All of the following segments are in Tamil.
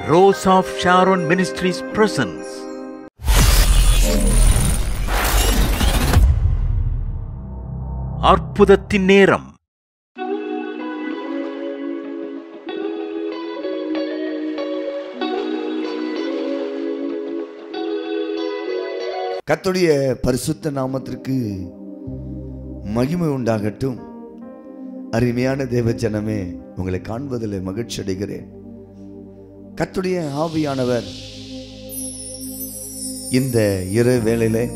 Rose of Sharon Ministries presents அற்புதத்தின் நேரம் கர்த்தருடைய பரிசுத்த நாமத்திற்கு மகிமை உண்டாகட்டும் அருமையான தேவ ஜனமே உங்களை காண்பதில் மகிழ்ச்சி அடைகிறேன் கர்த்தருடைய ஆவியானவர் இந்த இரு வேளையிலே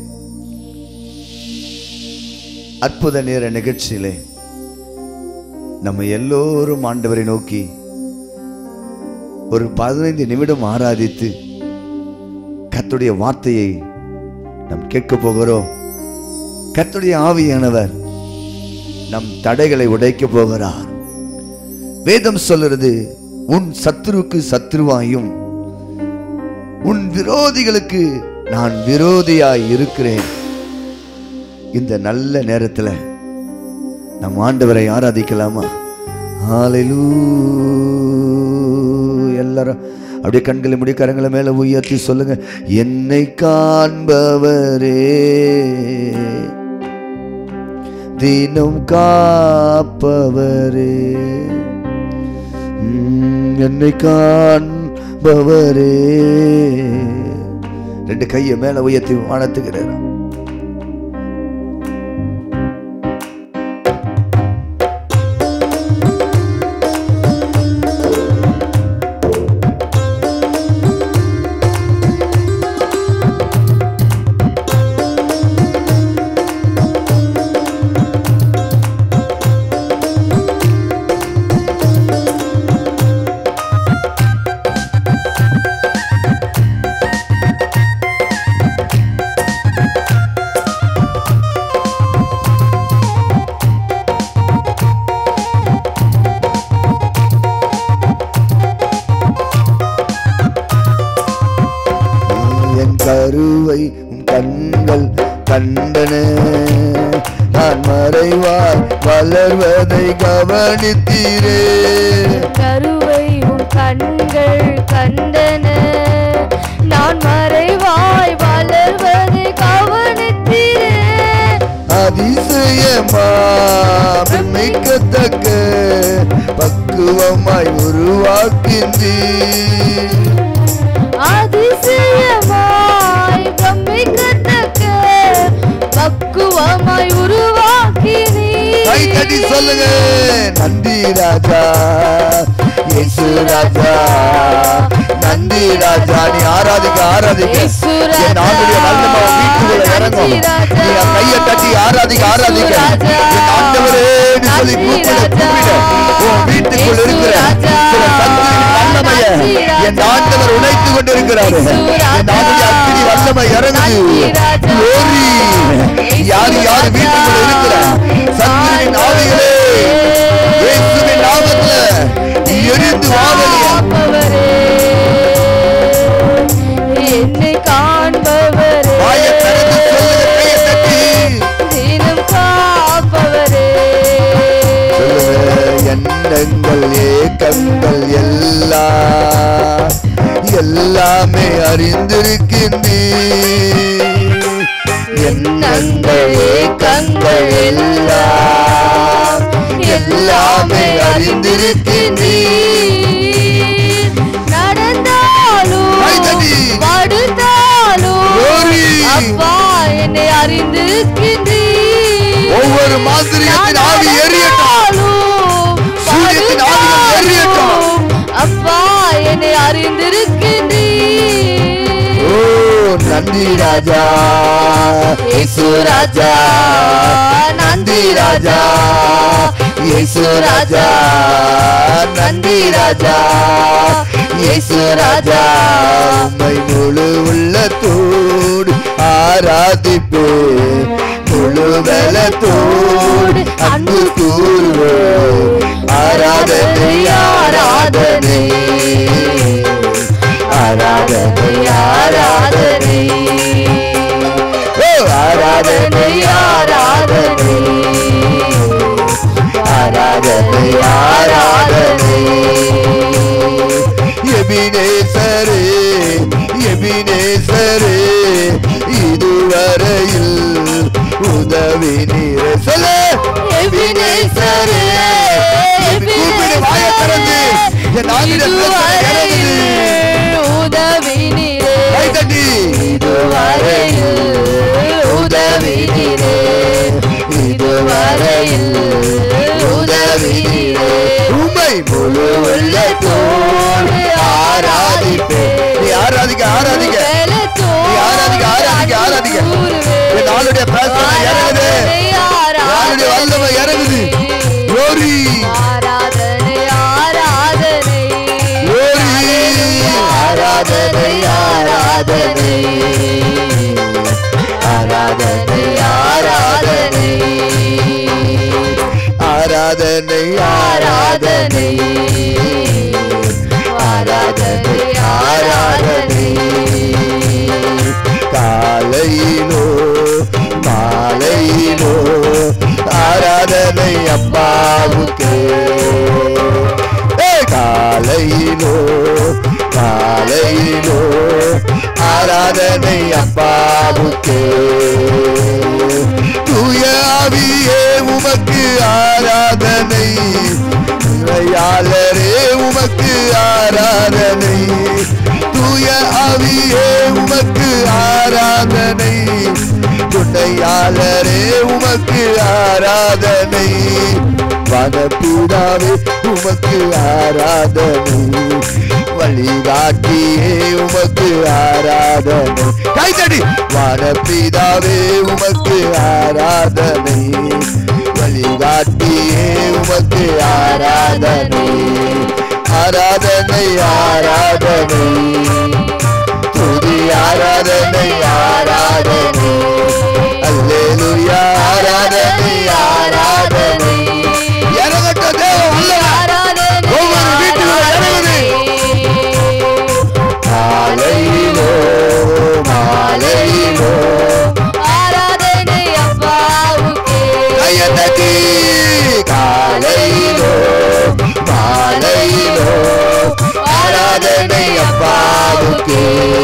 அற்புத நேர நிகழ்ச்சியிலே நம்ம எல்லோரும் ஆண்டவரை நோக்கி ஒரு பதினைந்து நிமிடம் ஆராதித்து கர்த்தருடைய வார்த்தையை நாம் கேட்க போகிறோம் கர்த்தருடைய ஆவியானவர் நம் தடைகளை உடைக்க போகிறார் வேதம் சொல்லுறது உன் சத்துருவுக்கு சத்ருவாயும் உன் விரோதிகளுக்கு நான் விரோதியாய் இருக்கிறேன் இந்த நல்ல நேரத்தில் நம் ஆண்டவரை ஆராதிக்கலாமா ஹalleluya எல்லாரும் அப்படியே கண்களை முடி கரங்களை மேல உயர்த்தி சொல்லுங்க என்னை காண்பவரே தினம் காப்பவரே உம், என்னை காண்பவரே ரெண்டு கையை மேல உயர்த்தி வானத்துகிறார் என் கருவை உன் கண்கள் கண்டன நான் மறைவாய் வளர்வதை கவனித்தீரே கருவை உன் கண்கள் கண்டன நான் மறைவாய் வளர்வதை கவனித்தீரே அதிசயமா பிரமிக்கத்தக்க பக்குவமாய் உருவாக்கின்றீர் அதிசயமாய் பிரமிக்கத்தக்க பக்குவமாய் உருவாக்கி கை தட்டி சொல்லுங்க நன்றி ராஜா இயேசு ராஜா நன்றி ராஜா நீ ஆராதிக்க ஆராதிக்க இயேசு என் ஆண்டுடைய வல்லமை உன் வீட்டுக்குள்ள இறங்கும் நன்றி ராஜா. நீ என் கையை தட்டி ஆராதிக்க ஆராதிக்க இயேசு ராஜா. என் ஆண்டவரேன்னு சொல்லி நன்றி கூப்பிட ராஜா. கூப்பிட உன் வீட்டுக்குள்ள இயேசு இருக்கிற ராஜா. சில சத்துருவின் வல்லமைய நன்றி ராஜா. என் ஆண்டவர் உடைத்து கொண்டிருக்கிறாரு இயேசு ராஜா. என் ஆண்டுடைய அக்கினி வல்லமை இறங்குது நன்றி ராஜா. Glory. யார் யார் வீட்டுக்குள்ள இருக்கிற சத்துருவின் ஆவிகளே இயேசுவின் நாமத்துல எரிந்து வாழலையா காப்பவரே என்னை காண்பவரே வாயை திறந்து சொல்லுங்க கையை தட்டி தினம் காப்பவரே சொல்லுங்க எண்ணங்கள் ஏக்கங்கள் எல்லாம் எல்லாமே அறிந்திருக்கின்றீ எண்ணங்கள் ஏக்கங்கள் எல்லாம் எல்லாமே அறிந்திருக்கின்றீ நடந்தாலும் கைதடி. படுத்தாலும் Glory. அப்பா என்னை அறிந்திருக்கின்றீர் ஒவ்வொரு மாந்திரியத்தின் ஆவி எரியட்டும் சூரியத்தின் ஆவிகள் எரியட்டும். அப்பா என்னை அறிந்திருக்கின்றீர் ஓ நன்றி ராஜா இயேசு ராஜா நன்றி ராஜா இயேசு ராஜா நன்றி ராஜா இயேசு ராஜா உம்மை முழு உள்ளத்தோடு ஆராதிப்பே முழு பலத்தோடு அன்பு கூறுவே ஆராதனை ஆராதனை ஆராதனை ஆராதனை ஓ ஆராதனை ஆராதனை ஆராதனை ஆராதனை எபினேசர் வரையில் உதவி நீரே சொல்லு எபினேசரே, கூப்பிடு வாய திறந்து என் ஆவிட இதுவரையில் உதவி நீரே கை தட்டி இதுவரையில் உதவி நீரே இதுவரையில் உதவி நீரே உண்மை முழு உள்ளத்தோடு ஆராதிப்பேன் நீ ஆராதிக்க ஆராதிக்க நீ ஆராதிக்க ஆராதிக்க ஆராதிக்க என் ஆளுடைய பிரசனை இறங்குது ஆளுடைய வல்லமை இறங்குது glory ஆராதனை ஆராதனை glory ஆராதனை ஆராதனை ஆராதனை ஆராதனை ஆராதனை ஆராதனை ஆராதனை ஆராதனை காலையிலோ மாலையிலோ ஆராதனை அப்பாவுக்கு ஏய், காலையிலோ காலையிலோ ஆராதனை அப்பாவுக்கு தூய ஆவியே உமக்கு ஆராதனை இறையாளரே உமக்கு ஆராதனை தூய ஆவியே உமக்கு ஆராதனை துணையாளரே உமக்கு ஆராதனை வனப்பீடாவே உமக்கு ஆராதனை வழிகாட்டியே உமக்கு ஆராதனை கைதடி வனப்பீடாவே உமக்கு ஆராதனை வழிகாட்டியே உமக்கு ஆராதனை ஆராதனை ஆராதனை துதி ஆராதனை ஆராதனை அல்லேலூயா ஆராதனை ஆராதனை இறங்கட்ட தேவ வல்லவன் ஒவ்வொரு வீட்டிலும் இறங்குது மாலையிலோ மாலையிலோ ஆராதனை அப்பாவுக்கே கையத்தட்டி காலையிலோ மாலையிலோ ஆராதனை அப்பாவுக்கே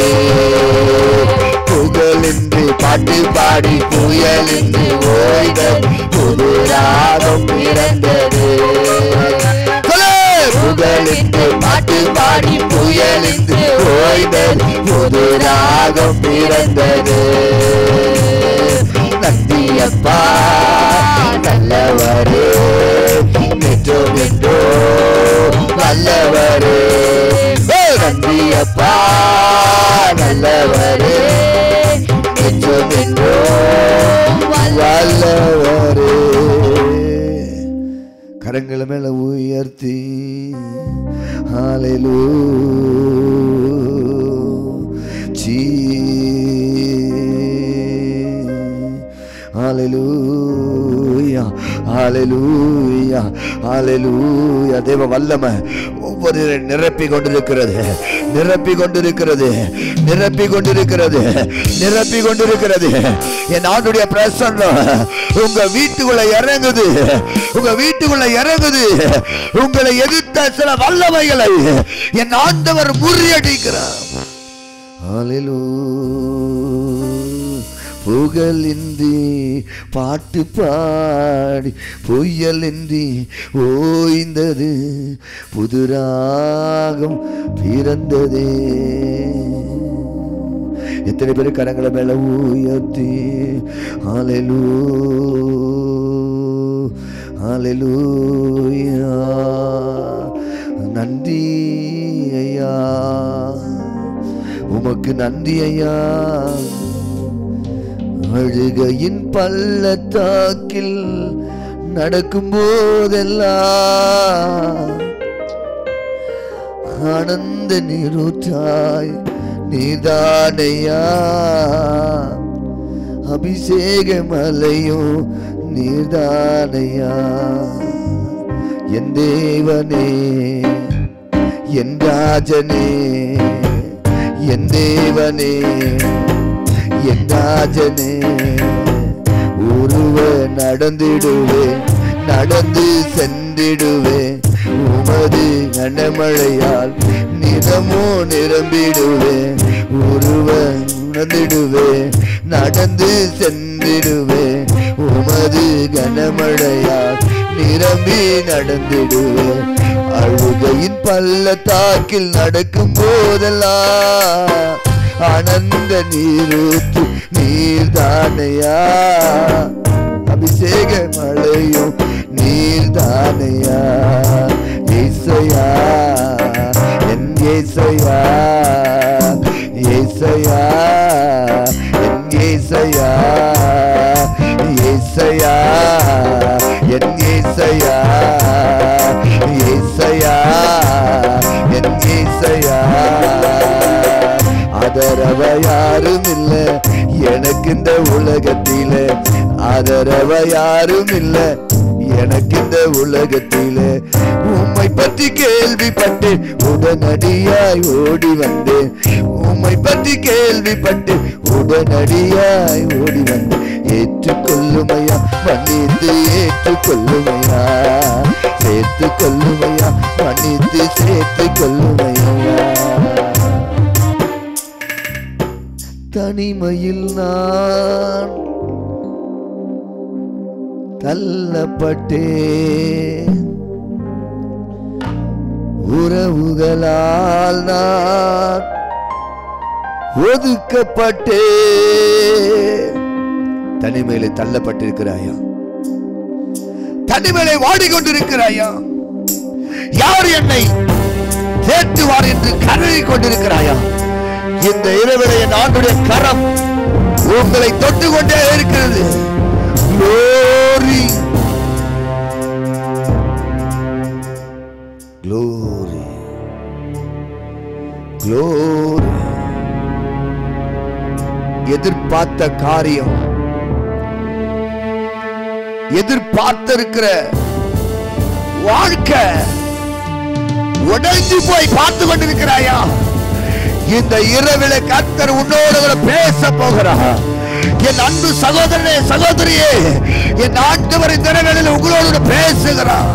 புகழின்றி பாட்டு பாடி புயலின்றி ஓய்த புது ராகம் பிறந்தது சொல்லு! புகழின்றி பாட்டு பாடி புயலின்றி ஓய்த புது ராகம் பிறந்தது நந்தியப்பா நல்லவரே நிஜம் என்றோ நல்லவரே ஓ, நந்தியப்பா நல்லவரே நிஜம் என்றோ வல்லவரே கரங்களை மேல உயர்த்தி ஹalleluya ஜீ ஹalleluya ஹalleluya ஹalleluya தேவ வல்லமை ஒவ்வொரு நிரப்பி கொண்டிருக்கிறது நிரப்பி கொண்டிருக்கிறது நிரப்பி கொண்டிருக்கிறது நிரப்பி கொண்டிருக்கிறது என் ஆண்டுடைய பிரசன்னம் உங்க வீட்டுக்குள்ள இறங்குது உங்க வீட்டுக்குள்ள இறங்குது உங்களை எதிர்த்த சில வல்லமைகளை என் ஆண்டவர் முறியடிக்கிறார் புகழின்றி பாட்டு பாடி பொய்யலின்றி ஓய்ந்தது புதுராகம் பிறந்ததே எத்தனை பேர் கரங்களை மேல உயர்த்தி ஹalleluya ஹalleluya நன்றி ஐயா உமக்கு நன்றி ஐயா அழுகையின் பள்ளத்தாக்கில் நடக்கும் போதெல்லாம் ஆனந்த நீரூற்றாய் நீதானையா அபிஷேக மலையும் நீதானையா என் தேவனே என் ராஜனே என் தேவனே என் ராஜனே ஒருவ நடந்திடுவே நடந்து சென்றிடுவே உமது கனமழையால் நிறமோ நிரம்பிடுவே ஒருவ உணர்ந்திடுவே நடந்து சென்றிடுவேன் உமது கனமழையால் நிரம்பி நடந்திடுவேன் அழுகையின் பள்ளத்தாக்கில் நடக்கும் போதெல்லாம் ஆனந்த நீரூற்று நீர்தானையா அபிஷேக மழையும் நீர்தானையா ஏசையா என் ஏசையா ஏசையா என் ஏசையா ஏசையா என் ஏசையா ஏசையா என் ஏசையா ஆதரவ யாரும் இல்ல எனக்கு இந்த உலகத்தில ஆதரவ யாரும் இல்ல எனக்கு இந்த உலகத்தில உம்மை பற்றி கேள்விப்பட்டு உடனடியாய் ஓடி வந்தேன் உம்மை பற்றி கேள்விப்பட்டு உடனடியாய் ஓடி வந்தேன் ஏற்றுக்கொள்ளுமையா மன்னித்து ஏற்றுக்கொள்ளுமையா சேர்த்து கொள்ளுமையா மன்னித்து சேர்த்து கொள்ளுமையா தனிமையில் நான் தள்ளப்பட்டேன் உறவுகளால் நான் ஒதுக்கப்பட்டேன் தனிமையில தள்ளப்பட்டிருக்கிறாயா தனிமையில வாடிக்கொண்டிருக்கிறாயா யார் என்னை தேற்றுவார் என்று கருதி கொண்டிருக்கிறாயா இந்த இரவிலே என் ஆண்டுடைய கரம் உங்களை தொட்டு கொண்டே இருக்கிறது Glory. Glory. Glory. எதிர்பார்த்த காரியம் எதிர்பார்த்திருக்கிற வாழ்க்கை உடைஞ்சு போய் பார்த்து கொண்டிருக்கிறாயா இந்த இரவில கர்த்தர் உன்னோடு கூட பேச போகிறார் என் அன்பு சகோதரனே சகோதரியே என் ஆண்டவர் இந்த இரவில உங்களோடு கூட பேசுகிறார்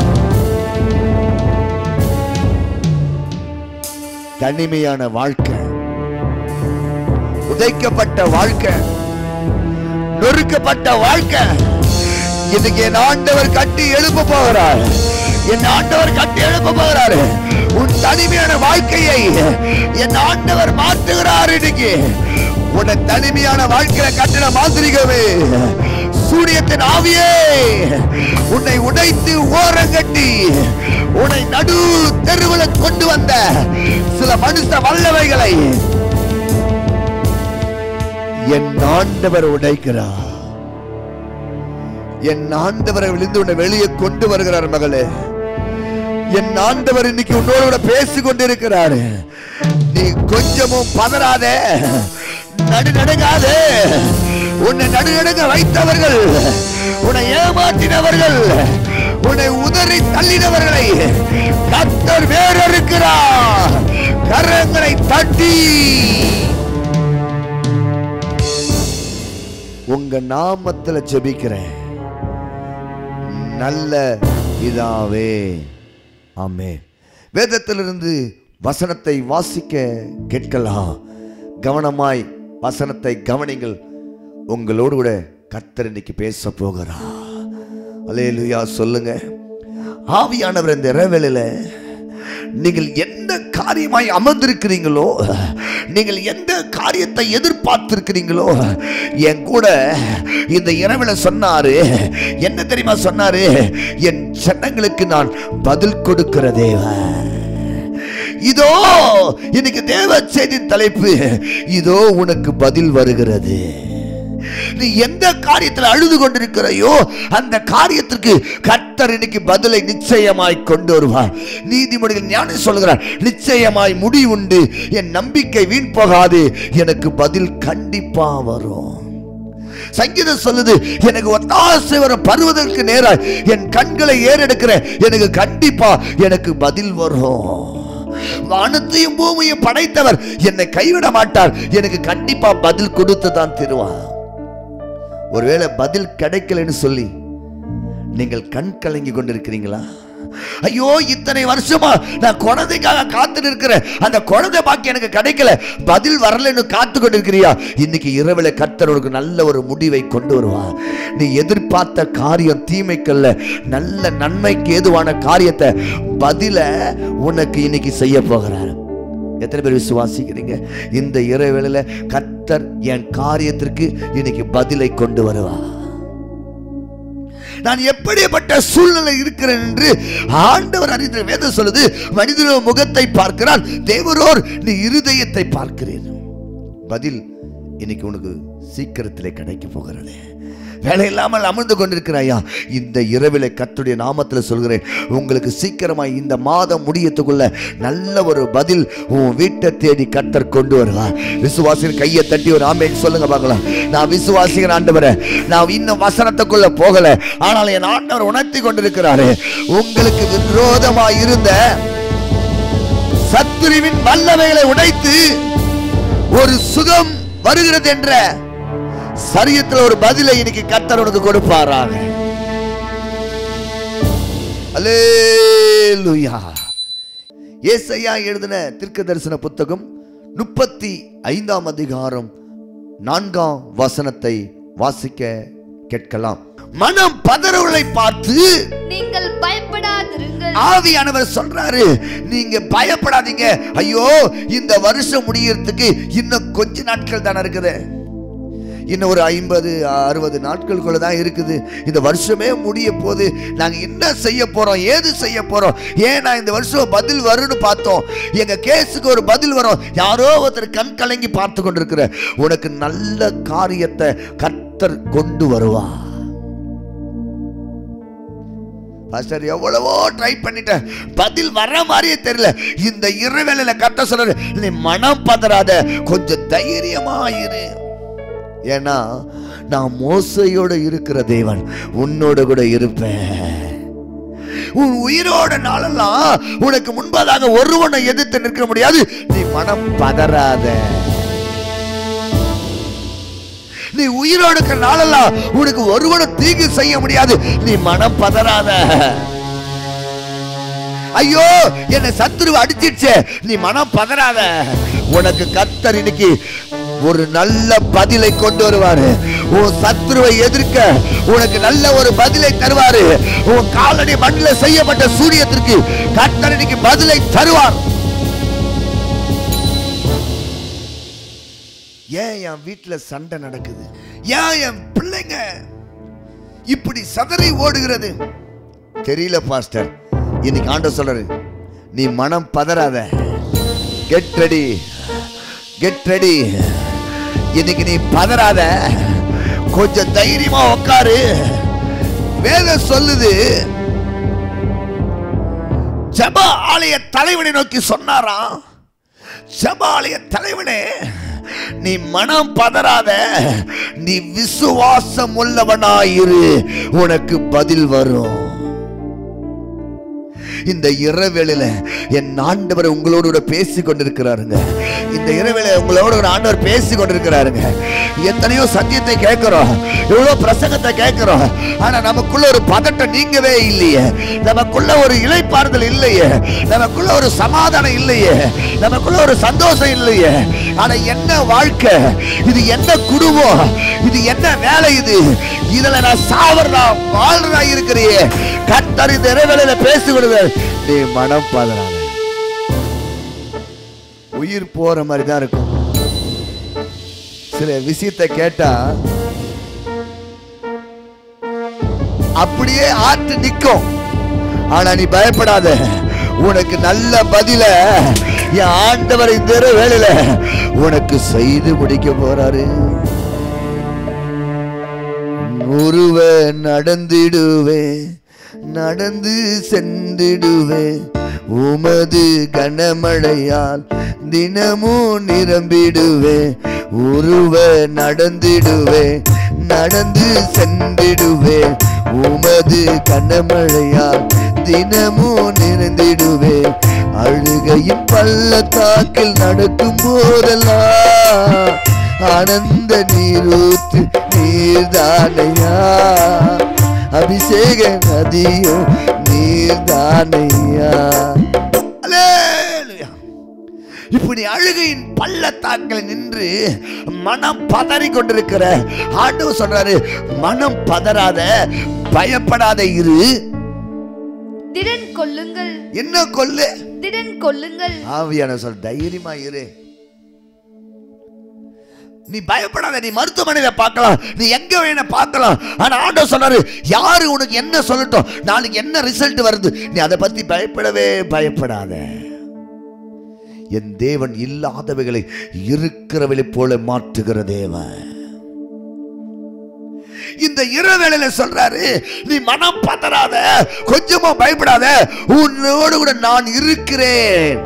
தனிமையான வாழ்க்கை உதைக்கப்பட்ட வாழ்க்கை நொறுக்கப்பட்ட வாழ்க்கை இன்னைக்கு என் ஆண்டவர் கட்டி எழுப்ப போகிறார் என் ஆண்டவர் கட்டி எழுப்ப போகிறாரு உன் தனிமையான வாழ்க்கையை என் ஆண்டவர் மாற்றுகிறார் இன்னைக்கு உன்னை தனிமையான வாழ்க்கையில கட்டின மாந்திரிகமே சூரியத்தின் ஆவியே உன்னை உடைத்து ஓரங்கட்டி உன்னை நடு தெருவில் கொண்டு வந்த சில மனுஷ வல்லவைகளை என் ஆண்டவர் உடைக்கிறார் என் ஆண்டவரை விழுந்து உன்னை வெளியே கொண்டு வருகிறார் மகளே என் ஆண்டவர் இன்னைக்கு உன்னோடு கூட பேசிக் கொண்டிருக்கிறாரு நீ கொஞ்சமும் பதறாத நடு நடுங்காதே உன்னை நடுநடுங்க வைத்தவர்கள் உன்னை ஏமாற்றினவர்கள் உன்னை உதறி தள்ளினவர்களை கத்தர் வேறறுக்கிறார் கரங்களை தட்டி உங்க நாமத்துல ஜெபிக்கிறேன் நல்ல இதாவே ஆமே வேதத்திலிருந்து வசனத்தை வாசிக்க கேட்கலாம் கவனமாய் வசனத்தை கவனிங்கள் உங்களோடு கூட கர்த்தர் இன்னைக்கு பேச போகிறார் அலேலுயா சொல்லுங்க ஆவியானவர் இந்த இரவேளையில நீங்கள் எந்த காரியமாய் அமர்ந்திருக்கிறீங்களோ நீங்கள் எந்த காரியத்தை எதிர்பார்த்திருக்கிறீங்களோ என் கூட இந்த இரவில சொன்னாரு என்ன தெரியுமா சொன்னாரு என் சன்னங்களுக்கு நான் பதில் கொடுக்கிற தேவன் இதோ இன்னைக்கு தேவ செய்தி தலைப்பு இதோ உனக்கு பதில் வருகிறது நீ எந்த காரியத்தில் அழுது கொண்டிருக்கிறையோ அந்த காரியத்திற்கு கர்த்தர் இன்னைக்கு பதிலை நிச்சயமாய் கொண்டு வருவார் நீதிமொழிகள் ஞானம் சொல்கிறார் நிச்சயமாய் முடி உண்டு என் நம்பிக்கை வீண் போகாது எனக்கு பதில் கண்டிப்பா வரும் சங்கீதம் சொல்லுது எனக்கு ஒத்தாசை வரும் பருவதற்கு நேராய் என் கண்களை ஏறெடுக்கிற எனக்கு கண்டிப்பா எனக்கு பதில் வரும் வானத்தையும் பூமியும் படைத்தவர் என்னை கைவிட மாட்டார் எனக்கு கண்டிப்பா பதில் கொடுத்து தான் தருவார் ஒருவேளை பதில் கிடைக்கலன்னு சொல்லி நீங்கள் கண் கலங்கி கொண்டிருக்கிறீங்களா ஐயோ இத்தனை வருஷமா நான் குழந்தைக்காக காத்து இருக்கிறேன் அந்த குழந்தை பாக்கி எனக்கு கிடைக்கல பதில் வரலன்னு காத்து கொண்டிருக்கிறியா இன்னைக்கு இரவுல கர்த்தர் உனக்கு நல்ல ஒரு முடிவை கொண்டு வருவா நீ எதிர்பார்த்த காரியம் தீமைக்கல்ல நல்ல நன்மைக்கு ஏதுவான காரியத்தை பதில உனக்கு இன்னைக்கு செய்ய போகிறார் எத்தனை பேர் விசுவாசிக்கிறீங்க இந்த இரவேளையில கர்த்தர் என் காரியத்திற்கு இன்னைக்கு பதிலை கொண்டு வருவா நான் எப்படிப்பட்ட சூழ்நிலை இருக்கிறேன் என்று ஆண்டவர் அறிந்த வேதம் சொல்லுது மனிதனோ முகத்தை பார்க்கிறான் தேவரோர் நீ இருதயத்தை பார்க்கிறேன் பதில் இன்னைக்கு உனக்கு சீக்கிரத்திலே கிடைக்க போகிறது வேலை இல்லாமல் அமர்ந்து கொண்டிருக்கிறாயா இந்த இரவிலே கத்துடைய நாமத்தில் சொல்கிறேன் உங்களுக்கு சீக்கிரமாய் இந்த மாதம் முடியத்துக்குள்ள நல்ல ஒரு பதில் உன் வீட்டை தேடி கத்தர் கொண்டு வருவார் விசுவாசிகள் கையை தட்டி ஒரு ஆமேன் சொல்லுங்க பார்க்கலாம் நான் விசுவாசிகள் ஆண்டவரே நான் இன்னும் வசனத்துக்குள்ள போகல ஆனால் என் ஆண்டவர் உணர்த்தி கொண்டிருக்கிறாரு உங்களுக்கு விரோதமாய் இருந்த சத்துருவின் வல்லமைகளை உடைத்து ஒரு சுகம் வருகிறது என்ற சரியத்தில் ஒரு பதிலை இன்னைக்கு கர்த்தர் உனக்கு கொடுப்பாராக அல்லேலூயா ஏசையா எழுதின தீர்க்க தரிசன புத்தகம் முப்பத்தி ஐந்தாம் அதிகாரம் நான்காம் வசனத்தை வாசிக்க கேட்கலாம் மனம் பதறவர்களை பார்த்து நீங்கள் பயப்படாதிருங்கள் ஆவியானவர் சொல்றாரு நீங்க பயப்படாதீங்க ஐயோ இந்த வருஷம் முடியறதுக்கு இன்னும் கொஞ்ச நாட்கள் தானே இருக்குது இன்னும் ஒரு ஐம்பது அறுபது நாட்களுக்குள்ள தான் இருக்குது இந்த வருஷமே முடிய போது நாங்க என்ன செய்ய போறோம் ஏது செய்ய போறோம் ஏன் நான் இந்த வருஷம் பதில் வரும்னு பார்த்தோம் எங்க கேஸுக்கு ஒரு பதில் வரும் யாரோ ஒருத்தர் கண் கலங்கி பார்த்து கொண்டிருக்கிற உனக்கு நல்ல காரியத்தை கர்த்தர் கொண்டு வருவா பாஸ்டர் எவ்வளவோ ட்ரை பண்ணிட்டேன் பதில் வர மாதிரியே தெரியல இந்த இரவேளையில கத்த சொல்றாரு நீ மனம் பதறாத கொஞ்சம் தைரியமா இரு ஏன்னா நான் மோசையோட இருக்கிற தேவன் உன்னோட கூட இருப்பேன் உன் உயிரோட நாளெல்லாம் உனக்கு முன்பதாக ஒருவனை எதிர்த்து நிற்க முடியாது நீ மனம் பதறாத நீ உயிரோடு இருக்கிற நாளெல்லாம் உனக்கு ஒருவனும் தீங்கு செய்ய முடியாது நீ மனம் பதறாத ஐயோ என்னை சத்துருவை அடிச்சிடுச்சே நீ மனம் பதறாத உனக்கு கத்தர் இன்னைக்கு ஒரு நல்ல பதிலை கொண்டு வருவாரு உன் சத்துருவை எதிர்க்க உனக்கு நல்ல ஒரு பதிலை தருவாரு உன் காலடி மண்ணில் செய்யப்பட்ட சூரியத்திற்கு கத்தர் இன்னைக்கு பதிலை தருவார் ஏன் என் வீட்டுல சண்டை நடக்குது ஏன் என் பிள்ளைங்க இப்படி சதறி ஓடுகிறது தெரியல பாஸ்டர் இன்னைக்கு ஆண்ட சொல்றாரு நீ மனம் பதறாத கெட் ரெடி கெட் ரெடி இன்னைக்கு நீ பதறாத கொஞ்சம் தைரியமா உட்காரு வேதம் சொல்லுது ஜப ஆலய தலைவனை நோக்கி சொன்னாராம் ஜப ஆலய தலைவனே நீ மனம் பதறாத நீ விசுவாசம் உள்ளவனாயிரு உனக்கு பதில் வரும் இந்த இரவேளையில என் ஆண்டவர் உங்களோடு கூட பேசி கொண்டிருக்கிறாருங்க இந்த இரவேளை உங்களோட ஒரு ஆண்டவர் பேசி கொண்டிருக்கிறாருங்க எத்தனையோ சத்தியத்தை கேட்கிறோம் எவ்வளவு பிரசங்கத்தை கேட்கிறோம் ஆனா நமக்குள்ள ஒரு பதட்டம் நீங்கவே இல்லையே நமக்குள்ள ஒரு இளைப்பாறுதல் இல்லையே நமக்குள்ள ஒரு சமாதானம் இல்லையே நமக்குள்ள ஒரு சந்தோஷம் இல்லையே ஆனா என்ன வாழ்க்கை இது என்ன குடும்பம் இது என்ன வேலை இது இதுல நான் சாவறா வாழ்றா இருக்கிறியே கத்தர் இந்த இறைவேளையில பேசி விடுவேன் நீ மனம் பதறாத உயிர் போற மாதிரி தான் இருக்கும் சில விஷயத்தை கேட்டா அப்படியே ஆட்டு நிக்கும் ஆனா நீ பயப்படாத உனக்கு நல்ல பதில என் ஆண்டவர் இந்த வேளையில உனக்கு செய்து முடிக்க போறாரு ஒருவ நடந்திடுவே நடந்து சென்றிடுவே உமது கனமழையால் தினமும் நிரம்பிடுவே உருவ நடந்திடுவே நடந்து சென்றிடுவே உமது கனமழையால் தினமும் நிறைந்திடுவே அழுகையின் பள்ளத்தாக்கில் நடக்கும் போதெல்லாம் ஆனந்த நீரூற்று நீர்தானையா அபிஷேக நதியோ நீ நீர்தானையா அல்லேலூயா இப்படி அழுகையின் பள்ளத்தாக்கில் நின்று மனம் பதறி கொண்டிருக்கிற ஆண்டவர் சொல்றாரு மனம் பதறாத பயப்படாத இரு திடன் கொள்ளுங்கள் என்ன கொல்லு திடன் கொள்ளுங்கள் ஆவியான சொல் தைரியமா இரு நீ பயப்படாத நீ மருத்துவமனையில பார்க்கலாம் நீ எங்க வேணா பார்க்கலாம் ஆனா ஆண்டவர் சொன்னாரு யாரு உனக்கு என்ன சொல்லட்டும் நாளைக்கு என்ன ரிசல்ட் வருது நீ அதை பத்தி பயப்படவே பயப்படாத என் தேவன் இல்லாதவைகளை இருக்கிறவளை போல மாற்றுகிற தேவன் இந்த இரவேளையில சொல்றாரு நீ மனம் பதறாத கொஞ்சமா பயப்படாத உன்னோடு கூட நான் இருக்கிறேன்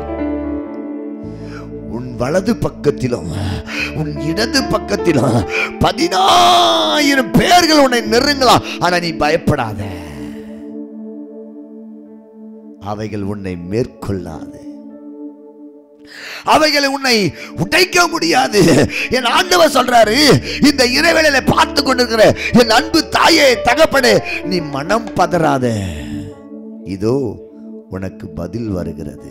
உன் வலது பக்கத்திலும் உன் இடது பக்கத்திலும் பதினாயிரம் பேர்கள் உன்னை நெருங்கலாம் ஆனா நீ பயப்படாத அவைகள் உன்னை மேற்கொள்ளாது அவைகளை உன்னை உடைக்க முடியாது என் ஆண்டவர் சொல்றாரு இந்த இறைவேளையில பார்த்து கொண்டிருக்கிற என் அன்பு தாயே தகப்பனே நீ மனம் பதறாத இதோ உனக்கு பதில் வருகிறது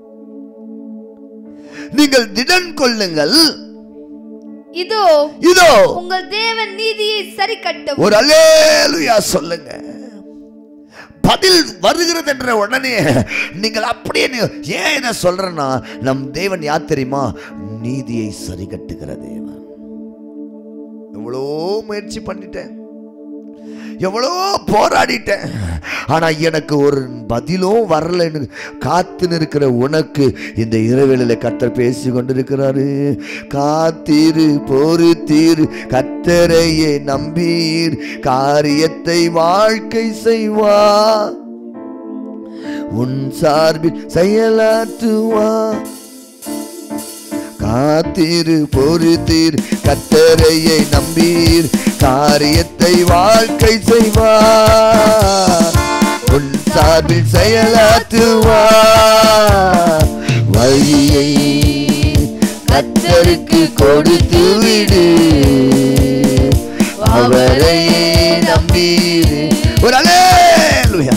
நீங்கள் திடன் கொள்ளுங்கள் இதோ இதோ உங்கள் தேவன் நீதியை சரி கட்டவும் ஒரு அலேலுயா சொல்லுங்க பதில் வருகிறது என்ற உடனே நீங்கள் அப்படியே நீ- ஏன் இதை சொல்றேன்னா நம் தேவன் யார் தெரியுமா நீதியை சரி கட்டுகிற தேவன் எவ்வளோ முயற்சி பண்ணிட்டேன் எவ்வளோ போராடிட்டேன் ஆனா எனக்கு ஒரு பதிலும் வரலன்னு காத்து நிற்கிற உனக்கு இந்த இரவேளையில கத்தர் பேசி கொண்டிருக்கிறாரு காத்தீரு பொறுத்தீரு கத்தரையே நம்பீர் காரியத்தை வாழ்க்கை செய்வா உன் சார்பில் செயலாற்றுவா காத்தீரு பொறுத்தீர் கத்தரையை நம்பீர் காரியத்தை வாழ்க்கை செய்வார் உன் சார்பில் செயலாற்றுவார் வழியை கத்தருக்கு கொடுத்து விடு அவரையே நம்பீர் ஒரு அலேலுயா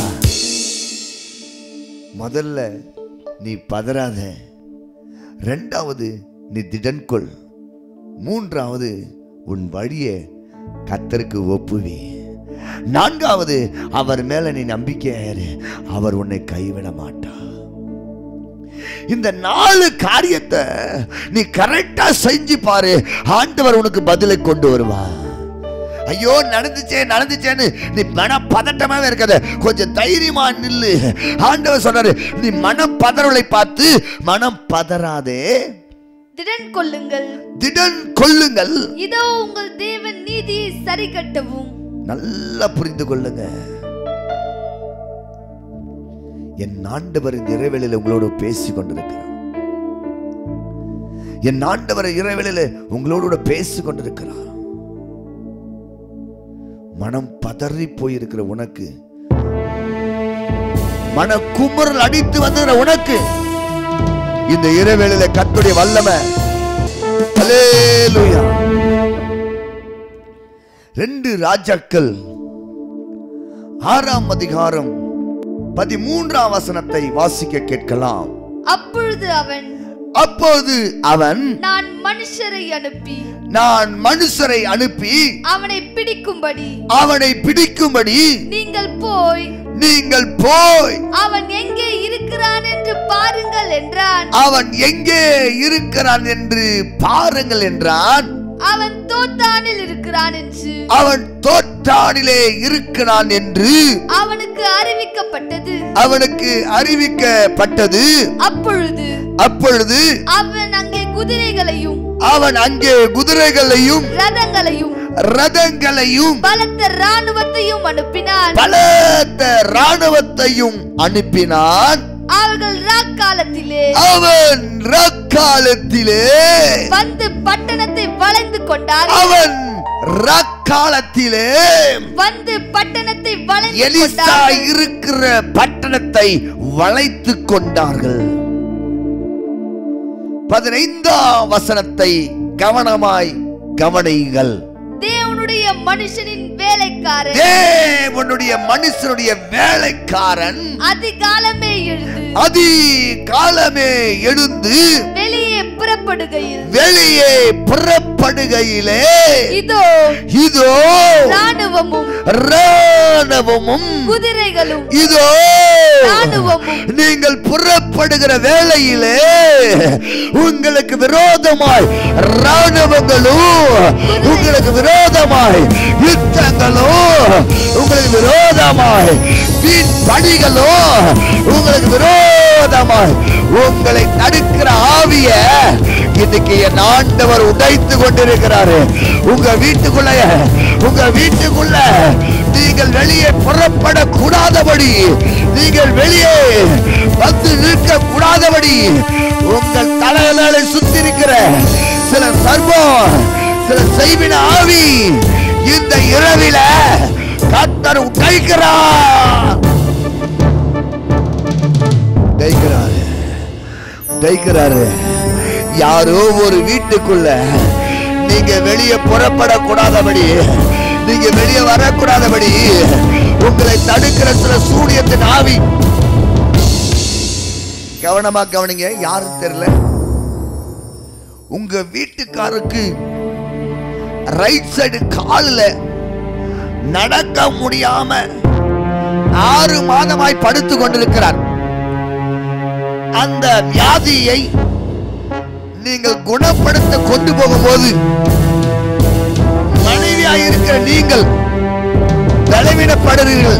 முதல்ல நீ பதறாத ரெண்டாவது நீ திடன் கொள் மூன்றாவது உன் வழியை கத்தருக்கு ஒப்புவி நான்காவது அவர் மேல நீ நம்பிக்கையாரு அவர் உன்னை கைவிட மாட்டார் இந்த நாலு காரியத்தை நீ கரெக்டா செஞ்சு பாரு ஆண்டவர் உனக்கு பதிலை கொண்டு வருவார் ஐயோ நடந்துச்சே நடந்துச்சேன்னு நீ மன பதட்டமாவே இருக்காத கொஞ்சம் தைரியமா நில்லு ஆண்டவர் சொன்னாரு நீ மனம் பதறலை பார்த்து மனம் பதறாதே திடன் கொள்ளுங்கள் திடன் கொள்ளுங்கள் இதோ உங்கள் தேவன் நீதியை சரி கட்டவும் நல்லா புரிந்து கொள்ளுங்க என் ஆண்டவர் இந்த இறைவேளையில உங்களோடு பேசி கொண்டிருக்கிறார் என் ஆண்டவர் இறைவேளையில உங்களோடு கூட பேசி கொண்டிருக்கிறார் மனம் பதறி போயிருக்கிற உனக்கு மன குமுறல் அடித்து வந்துகிற உனக்கு இந்த இறைவேளையில கத்துடைய வல்லமை அல்லேலூயா ரெண்டு ராஜாக்கள் ஆறாம் அதிகாரம் பதிமூன்றாம் வசனத்தை வாசிக்க கேட்கலாம் அப்பொழுது அவன் அப்போது அவன் நான் மனுஷரை அனுப்பி நான் மனுஷரை அனுப்பி அவனை பிடிக்கும்படி அவனை பிடிக்கும்படி நீங்கள் போய் நீங்கள் போய் அவன் எங்கே இருக்கிறான் என்று பாருங்கள் என்றான் அவன் எங்கே இருக்கிறான் என்று பாருங்கள் என்றான் அவன் தோத்தானில் இருக்கிறான் என்று அவன் தோற்றானிலே இருக்கிறான் என்று அவனுக்கு அறிவிக்கப்பட்டது அவனுக்கு அறிவிக்கப்பட்டது அப்பொழுது அப்பொழுது அவன் அங்கே குதிரைகளையும் அவன் அங்கே குதிரைகளையும் ரதங்களையும் ரதங்களையும் பலத்த ராணுவத்தையும் அனுப்பினான் பலத்த ராணுவத்தையும் அனுப்பினான் அவர்கள் ராக்காலத்திலே அவன் ரக்காலத்திலே வந்து பட்டணத்தை வளைந்து கொண்டார்கள் அவன் ரக்காலத்திலே வந்து பட்டணத்தை வளைந்து எலிசா கொண்டார்கள் இருக்கிற பட்டணத்தை வளைத்து கொண்டார்கள் பதினைந்தாம் வசனத்தை கவனமாய் கவனியுங்கள் தேவனுடைய மனுஷனின் வேலைக்காரன் தேவனுடைய மனுஷனுடைய வேலைக்காரன் அதிகாலமே எழுந்து அதிகாலமே எழுந்து வெளியே புறப்படுகையில் வெளியே புறப்படுகையிலே இதோ இதோ ராணுவமும் ராணவமும் குதிரைகளும் இதோ ராணுவமும் நீங்கள் புறப்படுகிற வேளையிலே உங்களுக்கு விரோதமாய் ராணுவங்களும் உங்களுக்கு விரோதமாய் யுத்தங்களும் உங்களுக்கு விரோதமாய் வீண் பணிகளும் உங்களுக்கு விரோதமாய் உங்களை தடுக்கிற ஆவிய இன்னைக்கு என் ஆண்டவர் உடைத்து கொண்டிருக்கிறாரு உங்க வீட்டுக்குள்ள உங்க வீட்டுக்குள்ள நீங்கள் வெளியே புறப்பட கூடாதபடி நீங்கள் வெளியே வந்து நிற்க கூடாதபடி உங்கள் தலைகளை சுத்தி இருக்கிற சில சர்வம் சில செய்வின ஆவி இந்த இரவில கத்தர் உடைக்கிறார் உடைக்கிறாரு உடைக்கிறாரு யாரோ ஒரு வீட்டுக்குள்ள நீங்க வெளியே புறப்படக்கூடாதபடி நீங்க வெளியே வரக்கூடாதபடி உங்களை தடுக்கிற சில சூரியத்தின் ஆவி கவனமா கவனிங்க யாரும் தெரியல உங்க வீட்டுக்காருக்கு ரைட் சைடு காலில் நடக்க முடியாம ஆறு மாதமாய் படுத்து கொண்டிருக்கிறார் அந்த வியாதியை நீங்கள் குணப்படுத்த கொண்டு போகும்போது மனைவியாய் இருக்கிற நீங்கள் பலவீனப்படுறீர்கள்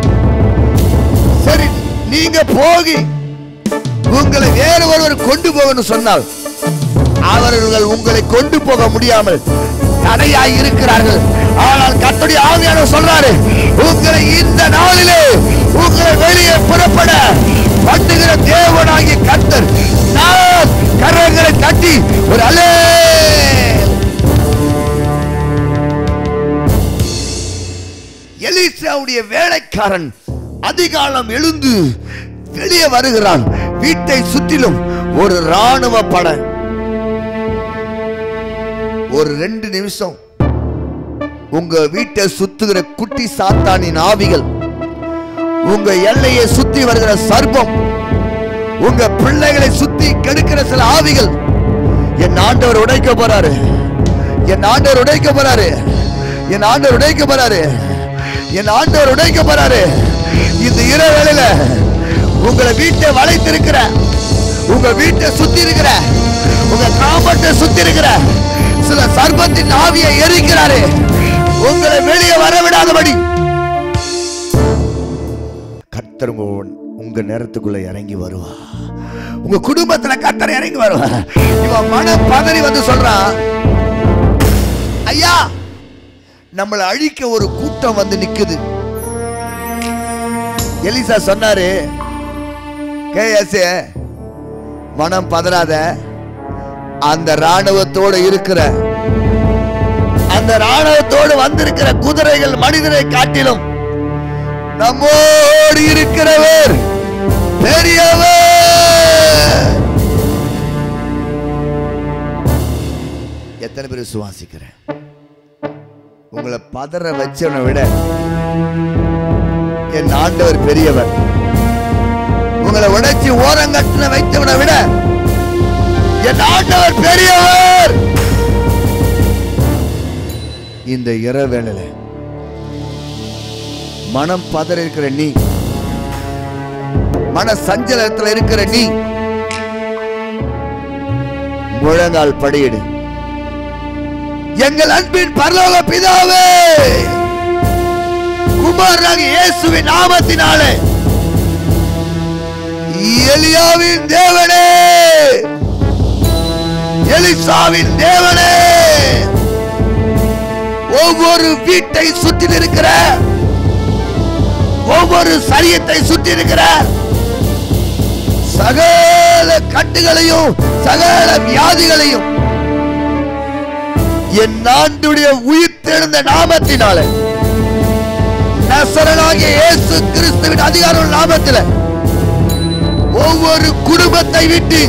சரி நீங்க போகி உங்களை வேறு ஒருவர் கொண்டு போகணும் சொன்னால் அவர்கள் உங்களை கொண்டு போக முடியாமல் தடையாய் இருக்கிறார்கள் ஆனால் கத்துடைய ஆவியானவர் சொல்றாரு உங்களை இந்த நாளிலே உங்களை வெளியே புறப்பட பண்ணுகிற தேவனாகிய கர்த்தர் நான் கரங்களை தட்டி ஒரு அலே எலிசாவுடைய வேலைக்காரன் அதிகாலம் எழுந்து வெளியே வருகிறான் வீட்டை சுற்றிலும் ஒரு ராணுவ படை ஒரு ரெண்டு நிமிஷம் உங்க வீட்டை சுத்துகிற குட்டி சாத்தானின் ஆவிகள் உங்க எல்லையை சுத்தி வருகிற சர்ப்பம் உங்க பிள்ளைகளை சுத்தி கெடுக்கிற சில ஆவிகள் என் ஆண்டவர் உடைக்க போறாரு என் ஆண்டவர் உடைக்க போறாரு என் ஆண்டவர் உடைக்க போறாரு என் ஆண்டவர் உடைக்க போறாரு இந்த இரவு வேளையில உங்களை வீட்டை வளைத்திருக்கிற உங்க வீட்டை சுத்தி இருக்கிற உங்க காம்பட்டை சுத்தி இருக்கிற சில சர்பத்தின் ஆவியை எரிக்கிறாரு உங்களை வெளியே வர விடாதபடி கர்த்தர் உங்க உங்க நேரத்துக்குள்ள இறங்கி வருவா உங்க குடும்பத்துல கர்த்தர் இறங்கி வருவா இவன் மன பதறி வந்து சொல்றான் ஐயா நம்மளை அழிக்க ஒரு கூட்டம் வந்து நிக்குது எலிசா சொன்னாரு கேஎஸ் மனம் பதறாத அந்த ராணுவத்தோடு இருக்கிற அந்த ராணுவத்தோடு வந்திருக்கிற குதிரைகள் மனிதரை காட்டிலும் நம்மோடு இருக்கிறவர் பெரியவர் எத்தனை பேர் சுவாசிக்கிறேன் உங்களை பதற வச்சவனை விட என் ஆண்டவர் பெரியவர் உங்களை உடைச்சி ஓரங்கட்டின வைத்தவனை விட என் ஆண்டவர் பெரியவர் இந்த இரவேளையில மனம் பதற இருக்கிற நீ மன சஞ்சலத்துல இருக்கிற நீ முழங்கால் படியிடு எங்கள் அன்பின் பரலோக பிதாவே குமாரனாக இயேசுவின் நாமத்தினாலே எலியாவின் தேவனே எலிசாவின் தேவனே ஒவ்வொரு வீட்டை சுற்றி இருக்கிற ஒவ்வொரு சரியத்தை சுற்றி இருக்கிற சகல கட்டுகளையும் சகல வியாதிகளையும் என் ஆண்டுடைய உயிர் தெழுந்த நாமத்தினாலே நசரனாகிய இயேசு கிறிஸ்துவின் அதிகாரம் நாமத்தில் ஒவ்வொரு குடும்பத்தை விட்டு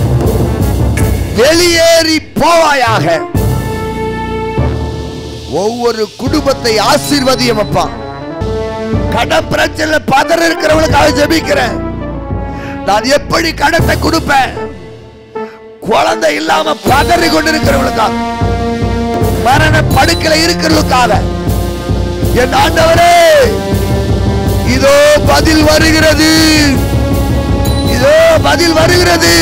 வெளியேறி போவாயாக ஒவ்வொரு குடும்பத்தை ஆசீர்வதியும் அப்பா கடன் பிரச்சனை பதற இருக்கிறவங்களுக்காக ஜெபிக்கிறேன் நான் எப்படி கடத்தை கொடுப்பேன் குழந்தை இல்லாம பதறி கொண்டிருக்கிறவங்களுக்காக மரண படுக்கல இருக்கிறவங்களுக்காக என் ஆண்டவரே இதோ பதில் வருகிறது இதோ பதில் வருகிறது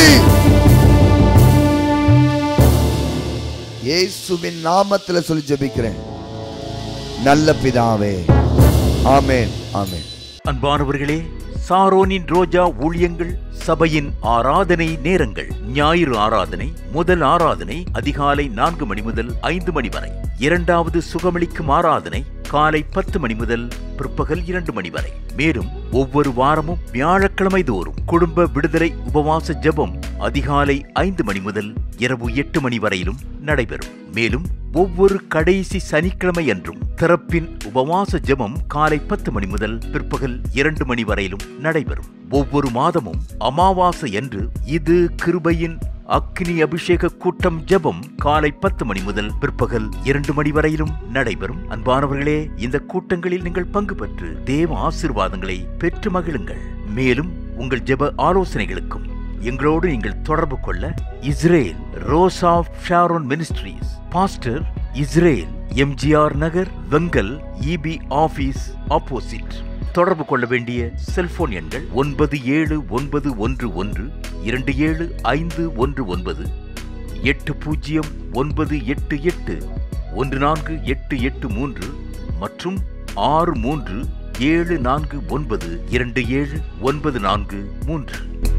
இயேசுவின் நாமத்துல சொல்லி ஜெபிக்கிறேன் நல்ல பிதாவே ஆமென் ஆமென் அன்பானவர்களே சாரோனின் ரோஜா ஊழியங்கள் சபையின் ஆராதனை நேரங்கள் ஞாயிறு ஆராதனை முதல் ஆராதனை அதிகாலை நான்கு மணி முதல் ஐந்து மணி வரை இரண்டாவது சுகமளிக்கும் ஆராதனை காலை பத்து மணி முதல் பிற்பகல் இரண்டு மணி வரை மேலும் ஒவ்வொரு வாரமும் வியாழக்கிழமை தோறும் குடும்ப விடுதலை உபவாச ஜெபம் அதிகாலை ஐந்து மணி முதல் இரவு எட்டு மணி வரையிலும் நடைபெறும் மேலும் ஒவ்வொரு கடைசி சனிக்கிழமை அன்றும் திறப்பின் உபவாச ஜெபம் காலை பத்து மணி முதல் பிற்பகல் இரண்டு மணி வரையிலும் நடைபெறும் ஒவ்வொரு மாதமும் அமாவாசை அன்று இது கிருபையின் அக்னி அபிஷேக கூட்டம் ஜெபம் காலை பத்து மணி முதல் பிற்பகல் இரண்டு மணி வரையிலும் நடைபெறும் அன்பானவர்களே இந்த கூட்டங்களில் நீங்கள் பங்கு பெற்று தேவ ஆசீர்வாதங்களை பெற்று மகிழுங்கள் மேலும் உங்கள் ஜெப ஆலோசனைகளுக்கும் எங்களோடு நீங்கள் தொடர்பு கொள்ள Israel Rose of Sharon ministries pastor Israel MGR Nagar Vengal EB office opposite தொடர்பு கொள்ள வேண்டிய செல்போன் எண்கள் ஒன்பது ஏழு ஒன்பது ஒன்று ஒன்று இரண்டு ஏழு ஐந்து ஒன்று ஒன்பது எட்டு பூஜ்ஜியம் ஒன்பது எட்டு எட்டு ஒன்று நான்கு எட்டு எட்டு மூன்று மற்றும் ஆறு மூன்று ஏழு நான்கு ஒன்பது இரண்டு ஏழு ஒன்பது நான்கு மூன்று